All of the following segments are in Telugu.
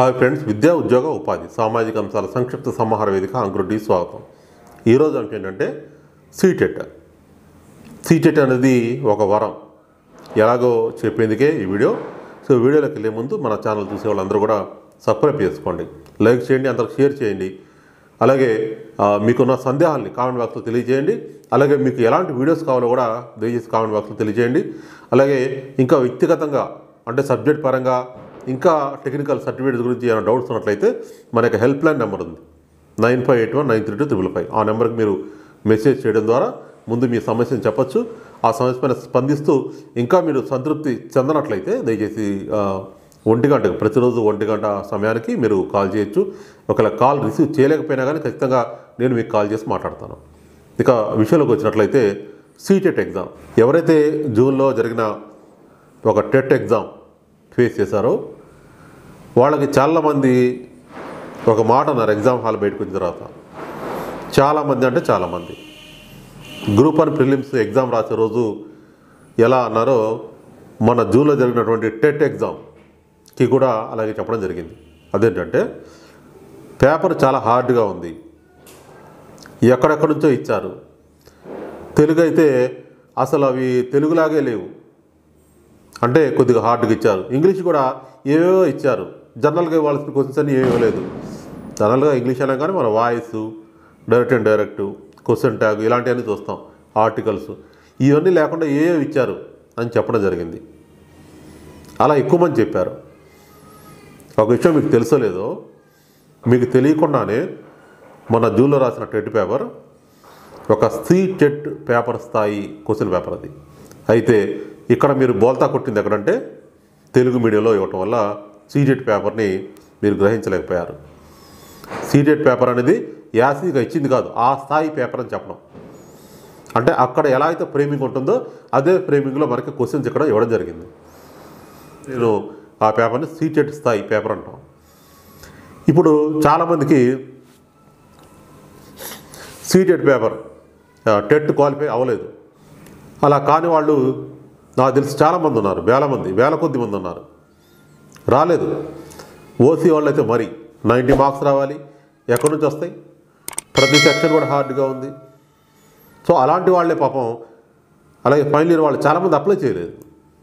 హాయ్ ఫ్రెండ్స్ విద్యా ఉద్యోగ ఉపాధి సామాజిక అంశాల సంక్షిప్త సమాహార వేదిక అంకురుడి స్వాగతం ఈరోజు అంశం ఏంటంటే సీటెట్ సీటెట్ అనేది ఒక వరం ఎలాగో చెప్పేందుకే ఈ వీడియో సో వీడియోలోకి వెళ్ళే ముందు మన ఛానల్ చూసే వాళ్ళందరూ కూడా సబ్స్క్రైబ్ చేసుకోండి లైక్ చేయండి అందరికి షేర్ చేయండి అలాగే ఆ, మీకున్న సందేహాల్ని కామెంట్ బాక్స్లో తెలియజేయండి అలాగే మీకు ఎలాంటి వీడియోస్ కావాలో కూడా దయచేసి కామెంట్ బాక్స్లో తెలియజేయండి అలాగే ఇంకా వ్యక్తిగతంగా అంటే సబ్జెక్ట్ పరంగా ఇంకా టెక్నికల్ సర్టిఫికేట్స్ గురించి ఏమైనా డౌట్స్ ఉన్నట్లయితే మన యొక్క హెల్ప్ లైన్ నెంబర్ ఉంది nine five eight one nine three two triple five ఆ నెంబర్కి మీరు మెసేజ్ చేయడం ద్వారా ముందు మీ సమస్యను చెప్పొచ్చు ఆ సమస్య పైన స్పందిస్తూ ఇంకా మీరు సంతృప్తి చెందనట్లయితే దయచేసి ఆ, ఒంటి గంటకు ప్రతిరోజు ఒంటి గంట సమయానికి మీరు కాల్ చేయొచ్చు ఒకవేళ కాల్ రిసీవ్ చేయలేకపోయినా కానీ ఖచ్చితంగా నేను మీకు కాల్ చేసి మాట్లాడతాను ఇక విషయంలోకి వచ్చినట్లయితే సీటెట్ ఎగ్జామ్ ఎవరైతే జూన్లో జరిగిన ఒక టెట్ ఎగ్జామ్ ఫేస్ చేశారో వాళ్ళకి చాలామంది ఒక మాట అన్నారు ఎగ్జామ్ హాల్ బయటకు వచ్చిన తర్వాత చాలామంది అంటే చాలామంది గ్రూప్ వన్ ప్రిలిమ్స్ ఎగ్జామ్ రాసే రోజు ఎలా అన్నారో మన జూన్లో జరిగినటువంటి టెట్ ఎగ్జామ్కి కూడా అలాగే చెప్పడం జరిగింది అదేంటంటే పేపర్ చాలా హార్డ్గా ఉంది ఎక్కడెక్కడి నుంచో ఇచ్చారు తెలుగు అయితే అసలు అవి తెలుగులాగే లేవు అంటే కొద్దిగా హార్డ్గా ఇచ్చారు ఇంగ్లీష్ కూడా ఏవేవో ఇచ్చారు జనరల్గా ఇవ్వాల్సిన క్వశ్చన్స్ అన్ని ఏమీ ఇవ్వలేదు జనరల్గా ఇంగ్లీష్ అయినా కానీ మన voice direct and direct question tag ఇలాంటివన్నీ చూస్తాం ఆర్టికల్స్ ఇవన్నీ లేకుండా ఏవో ఇచ్చారు అని చెప్పడం జరిగింది అలా ఎక్కువ మంది చెప్పారు ఒక విషయం మీకు తెలుసో లేదో మీకు తెలియకుండానే మన జూన్లో రాసిన టెట్ పేపర్ ఒక సి టెట్ పేపర్ స్థాయి క్వశ్చన్ పేపర్ అది అయితే ఇక్కడ మీరు బోల్తా కొట్టింది ఎక్కడంటే తెలుగు మీడియంలో ఇవ్వటం వల్ల సీటెట్ పేపర్ని మీరు గ్రహించలేకపోయారు సీటెట్ పేపర్ అనేది యాసిగా ఇచ్చింది కాదు ఆ స్థాయి పేపర్ అని చెప్పడం అంటే అక్కడ ఎలా అయితే ఫ్రేమింగ్ ఉంటుందో అదే ఫ్రేమింగ్లో మనకి క్వశ్చన్స్ ఇక్కడ ఇవ్వడం జరిగింది నేను ఆ పేపర్ని సీటెట్ స్థాయి పేపర్ అంటాం ఇప్పుడు చాలామందికి సీటెట్ పేపర్ ఆ, టెట్ క్వాలిఫై అవ్వలేదు అలా కాని వాళ్ళు నాకు తెలిసి చాలామంది ఉన్నారు వేల మంది వేల కొద్ది మంది ఉన్నారు రాలేదు ఓసీ వాళ్ళు అయితే మరి నైంటీ మార్క్స్ రావాలి ఎక్కడి నుంచి వస్తాయి ప్రతి సెక్షన్ కూడా హార్డ్గా ఉంది సో అలాంటి వాళ్ళే పాపం అలాగే ఫైనల్ ఇయర్ వాళ్ళు చాలామంది అప్లై చేయలేదు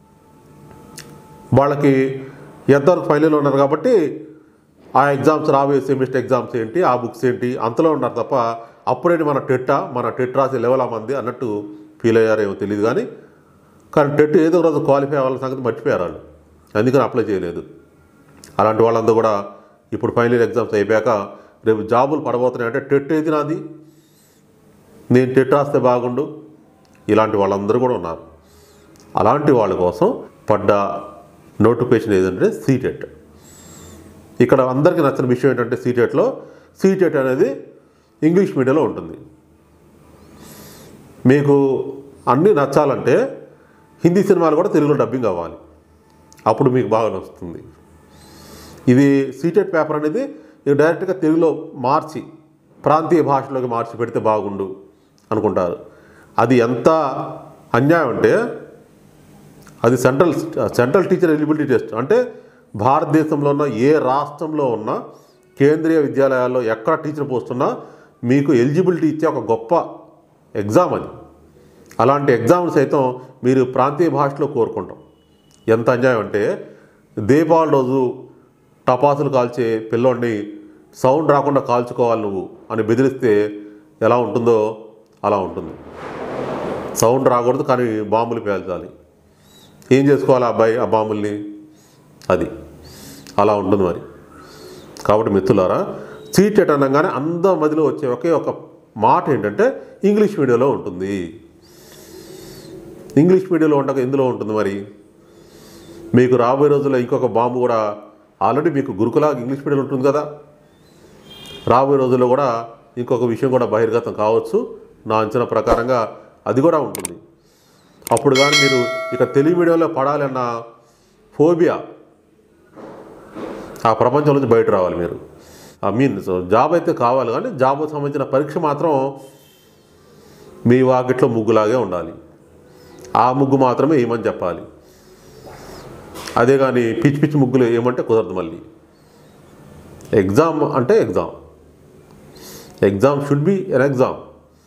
వాళ్ళకి ఎంతవరకు ఫైనల్ ఇయర్ ఉన్నారు కాబట్టి ఆ ఎగ్జామ్స్ రాబోయే సెమిస్టర్ ఎగ్జామ్స్ ఏంటి ఆ బుక్స్ ఏంటి అంతలో ఉన్నారు తప్ప అప్పుడేంటి మన టెట్టా మన టెట్ రాసే లెవెల్ మంది అన్నట్టు ఫీల్ అయ్యారేమో తెలియదు కానీ కానీ టెట్ ఏదో ఒక రోజు క్వాలిఫై అవ్వాలని సంగతి మర్చిపోయారు వాళ్ళు అందుకని అప్లై చేయలేదు అలాంటి వాళ్ళందరూ కూడా ఇప్పుడు ఫైనల్ ఇయర్ ఎగ్జామ్స్ అయిపోయాక రేపు జాబులు పడబోతున్నాయంటే టెట్ ఏది నాది నేను టెట్ రాస్తే బాగుండు ఇలాంటి వాళ్ళందరూ కూడా ఉన్నారు అలాంటి వాళ్ళ కోసం పడ్డ నోటిఫికేషన్ ఏదంటే సీటెట్ ఇక్కడ అందరికీ నచ్చిన విషయం ఏంటంటే సీటెట్లో సీటెట్ అనేది ఇంగ్లీష్ మీడియంలో ఉంటుంది మీకు అన్నీ నచ్చాలంటే హిందీ సినిమాలు కూడా తెలుగులో డబ్బింగ్ అవ్వాలి అప్పుడు మీకు బాగా నచ్చుతుంది ఇది సీటెట్ పేపర్ అనేది ఇది డైరెక్ట్గా తెలుగులో మార్చి ప్రాంతీయ భాషలోకి మార్చి పెడితే బాగుండు అనుకుంటారు అది ఎంత అన్యాయం అంటే అది central central teacher eligibility test అంటే భారతదేశంలో ఉన్న ఏ రాష్ట్రంలో ఉన్న కేంద్రీయ విద్యాలయాల్లో ఎక్కడ టీచర్ పోస్ట్ ఉన్నా మీకు ఎలిజిబిలిటీ ఇచ్చే ఒక గొప్ప ఎగ్జామ్ అది అలాంటి ఎగ్జామ్స్ సైతం మీరు ప్రాంతీయ భాషలో కోరుకుంటాం ఎంత అన్యాయం అంటే దీపావళి రోజు టపాసులు కాల్చే పిల్లోడిని సౌండ్ రాకుండా కాల్చుకోవాలి నువ్వు అని బెదిరిస్తే ఎలా ఉంటుందో అలా ఉంటుంది సౌండ్ రాకూడదు కానీ బాంబులు పేల్చాలి ఏం చేసుకోవాలి ఆ అబ్బాయి ఆ బాంబుల్ని అది అలా ఉంటుంది మరి కాబట్టి మిత్రులారా సీటెట్ అనగానే అందరి మధ్యలో వచ్చే ఒకే ఒక మాట ఏంటంటే ఇంగ్లీష్ మీడియంలో ఉంటుంది ఇంగ్లీష్ మీడియంలో ఉండక ఎందులో ఉంటుంది మరి మీకు రాబోయే రోజుల్లో ఇంకొక బాంబు కూడా ఆల్రెడీ మీకు గురుకులా ఇంగ్లీష్ మీడియం ఉంటుంది కదా రాబోయే రోజుల్లో కూడా ఇంకొక విషయం కూడా బహిర్గతం కావచ్చు నా అంచనా ప్రకారంగా అది కూడా ఉంటుంది అప్పుడు కానీ మీరు ఇక తెలుగు మీడియంలో పడాలి అన్న ఫోబియా ఆ ప్రపంచం నుంచి బయట రావాలి మీరు ఐ మీన్ సో జాబ్ అయితే కావాలి కానీ జాబ్ సంబంధించిన పరీక్ష మాత్రం మీ వాకిట్లో ముగ్గులాగే ఉండాలి ఆ ముగ్గు మాత్రమే ఏమని చెప్పాలి అదే కానీ పిచ్చి పిచ్చి ముగ్గులు ఏమంటే కుదరదు మళ్ళీ ఎగ్జామ్ అంటే exam exam should be an exam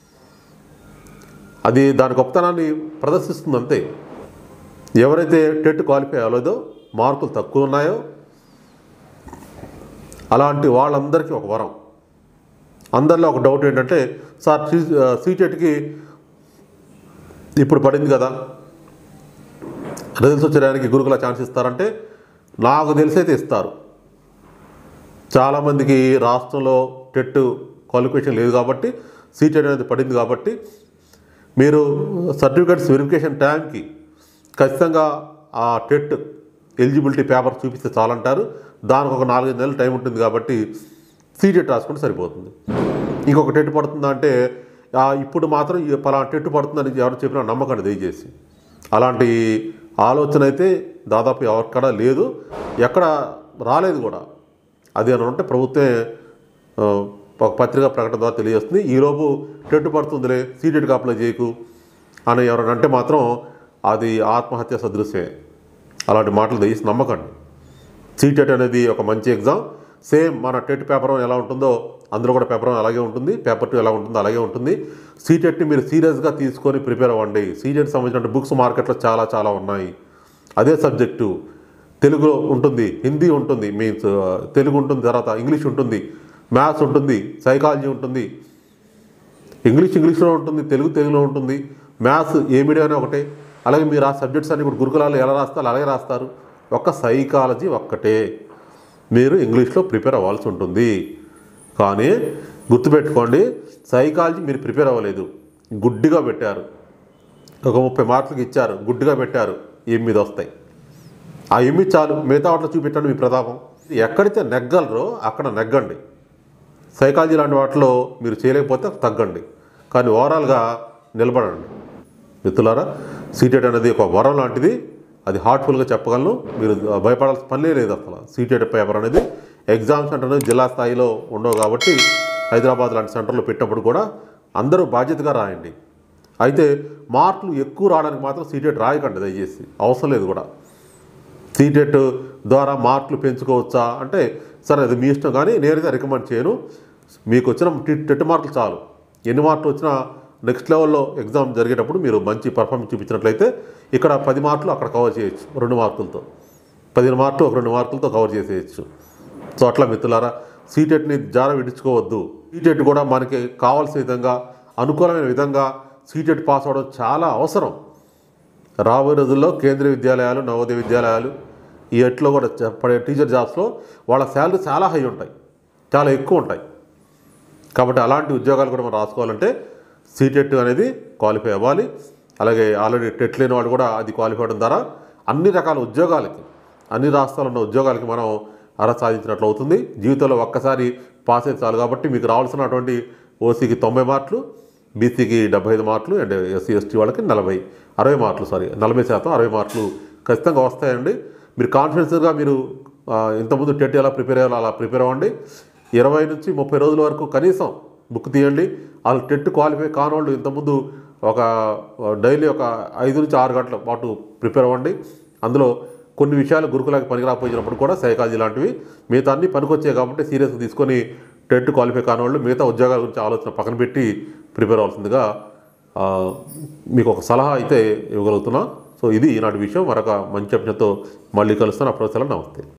అది దాని గొప్పతనాన్ని ప్రదర్శిస్తుంది అంతే ఎవరైతే టెట్ క్వాలిఫై అవ్వలేదో మార్కులు తక్కువ ఉన్నాయో అలాంటి వాళ్ళందరికీ ఒక వరం అందరిలో ఒక డౌట్ ఏంటంటే సార్ సీటెట్కి ఇప్పుడు పడింది కదా రిజల్ట్స్ వచ్చేయడానికి గురుకుల ఛాన్స్ ఇస్తారంటే నాకు తెలిసైతే ఇస్తారు చాలామందికి రాష్ట్రంలో టెట్ క్వాలిఫికేషన్ లేదు కాబట్టి సీటెట్ అనేది పడింది కాబట్టి మీరు సర్టిఫికేట్స్ వెరిఫికేషన్ టైంకి ఖచ్చితంగా ఆ టెట్ ఎలిజిబిలిటీ పేపర్ చూపిస్తే చాలంటారు దానికి ఒక నాలుగైదు నెలలు టైం ఉంటుంది కాబట్టి సీటెట్ రాసుకుంటే సరిపోతుంది ఇంకొక టెట్ పడుతుందా అంటే ఆ, ఇప్పుడు మాత్రం ఈ పలానా టెట్ పడుతుందని ఎవరు చెప్పినా నమ్మకండి దయచేసి అలాంటి ఆలోచన అయితే దాదాపు ఎవరికడా లేదు ఎక్కడ రాలేదు కూడా అది అని ఉంటే ప్రభుత్వమే ఆ, ఒక పత్రికా ప్రకటన ద్వారా తెలియజేస్తుంది ఈలోపు టెట్ పడుతుందిలే సీటెట్కి అప్లై చేయకు అని ఎవరైనా అంటే మాత్రం అది ఆత్మహత్య సదృశ్యమే అలాంటి మాటలు దయచేసి నమ్మకండి సీటెట్ అనేది ఒక మంచి ఎగ్జామ్ సేమ్ మన టెట్ పేపర్ వన్ ఎలా ఉంటుందో అందులో కూడా పేపర్ వన్ అలాగే ఉంటుంది పేపర్ టూ ఎలా ఉంటుందో అలాగే ఉంటుంది సీటెట్ని మీరు సీరియస్గా తీసుకొని ప్రిపేర్ అవ్వండి సీటెట్ సంబంధించిన బుక్స్ మార్కెట్లో చాలా చాలా ఉన్నాయి అదే సబ్జెక్టు తెలుగులో ఉంటుంది హిందీ ఉంటుంది మీన్స్ తెలుగు ఉంటుంది తర్వాత ఇంగ్లీష్ ఉంటుంది మ్యాథ్స్ ఉంటుంది సైకాలజీ ఉంటుంది ఇంగ్లీష్ ఇంగ్లీష్లో ఉంటుంది తెలుగు తెలుగులో ఉంటుంది మ్యాథ్స్ ఏ మీడియానే ఒకటే అలాగే మీరు ఆ సబ్జెక్ట్స్ అన్ని ఇప్పుడు గురుకులాలు ఎలా రాస్తారు అలాగే రాస్తారు ఒక్క సైకాలజీ ఒక్కటే మీరు ఇంగ్లీష్లో ప్రిపేర్ అవ్వాల్సి ఉంటుంది కానీ గుర్తుపెట్టుకోండి సైకాలజీ మీరు ప్రిపేర్ అవ్వలేదు గుడ్డిగా పెట్టారు ఒక ముప్పై మార్కులకి ఇచ్చారు గుడ్డిగా పెట్టారు ఎనిమిది వస్తాయి ఆ ఎనిమిది చాలు మిగతా వాటిలో చూపెట్టండి మీ ప్రతాపం ఎక్కడైతే నెగ్గలరో అక్కడ నెగ్గండి సైకాలజీ లాంటి వాటిలో మీరు చేయలేకపోతే తగ్గండి కానీ ఓవరాల్గా నిలబడండి మిత్రులారా సీటెట్ అనేది ఒక వరం లాంటిది అది హార్ట్ఫుల్గా చెప్పగలను మీరు భయపడాల్సిన పనే లేదు అసలు సీటెట్ పేపర్ అనేది ఎగ్జామ్ సెంటర్ అనేది జిల్లా స్థాయిలో ఉండవు కాబట్టి హైదరాబాద్ లాంటి సెంటర్లో పెట్టినప్పుడు కూడా అందరూ బాధ్యతగా రాయండి అయితే మార్కులు ఎక్కువ రావడానికి మాత్రం సీటెట్ రాయకండి దయచేసి అవసరం లేదు కూడా సీటెట్ ద్వారా మార్కులు పెంచుకోవచ్చా అంటే సరే అది మీ ఇష్టం కానీ నేనైతే రికమెండ్ చేయను మీకు వచ్చిన టి- టెట్ మార్కులు చాలు ఎన్ని మార్కులు వచ్చినా నెక్స్ట్ లెవెల్లో ఎగ్జామ్ జరిగేటప్పుడు మీరు మంచి పర్ఫార్మెన్స్ చూపించినట్లయితే ఇక్కడ పది మార్కులు అక్కడ కవర్ చేయొచ్చు రెండు మార్కులతో పదిహేను మార్కులు ఒక రెండు మార్కులతో కవర్ చేసేయచ్చు సో అట్లా మిత్రులారా సీటెట్ని జార విడుచుకోవద్దు సీటెట్ కూడా మనకి కావాల్సిన విధంగా అనుకూలమైన విధంగా సీటెట్ పాస్ అవ్వడం చాలా అవసరం రాబోయే రోజుల్లో కేంద్రీయ విద్యాలయాలు నవోదయ విద్యాలయాలు ఈ ఎట్లో కూడా చ- పడే టీచర్ జాబ్స్లో వాళ్ళ శాలరీ చాలా హై ఉంటాయి చాలా ఎక్కువ ఉంటాయి కాబట్టి అలాంటి ఉద్యోగాలు కూడా మనం రాసుకోవాలంటే సీటెట్ అనేది క్వాలిఫై అవ్వాలి అలాగే ఆల్రెడీ టెట్ లేని వాడు కూడా అది క్వాలిఫై అవడం ద్వారా అన్ని రకాల ఉద్యోగాలకి అన్ని రాష్ట్రాల్లో ఉన్న ఉద్యోగాలకి మనం అర్హత సాధించినట్లు అవుతుంది జీవితంలో ఒక్కసారి పాస్ అయితే చాలు కాబట్టి మీకు రావాల్సినటువంటి ఓసీకి తొంభై మార్కులు బీసీకి డెబ్బై ఐదు మార్కులు అండ్ ఎస్సీ ఎస్టీ వాళ్ళకి నలభై అరవై మార్కులు సారీ నలభై శాతం అరవై మార్కులు ఖచ్చితంగా వస్తాయండి మీరు కాన్ఫిడెన్స్గా మీరు ఆ, ఇంతకుముందు టెట్ ఎలా ప్రిపేర్ అయ్యాలో అలా ప్రిపేర్ అవ్వండి ఇరవై నుంచి ముప్పై రోజుల వరకు కనీసం బుక్ తీయండి వాళ్ళు టెట్ క్వాలిఫై కానోళ్ళు ఇంతకుముందు ఒక డైలీ ఒక ఐదు నుంచి ఆరు గంటల పాటు ప్రిపేర్ అవ్వండి అందులో కొన్ని విషయాలు గురుకులాకి పనికిరాకపోయినప్పుడు కూడా సైకాలజీ లాంటివి మిగతా అన్ని పనికొచ్చాయి కాబట్టి సీరియస్గా తీసుకొని టెట్ క్వాలిఫై కానివాళ్ళు మిగతా ఉద్యోగాల గురించి ఆలోచన పక్కన పెట్టి ప్రిపేర్ అవ్వాల్సిందిగా ఆ, మీకు ఒక సలహా అయితే ఇవ్వగలుగుతున్నా సో ఇది ఈనాటి విషయం మరొక మంచి అంశంతో మళ్ళీ కలుస్తాను అప్పుడు నమస్తే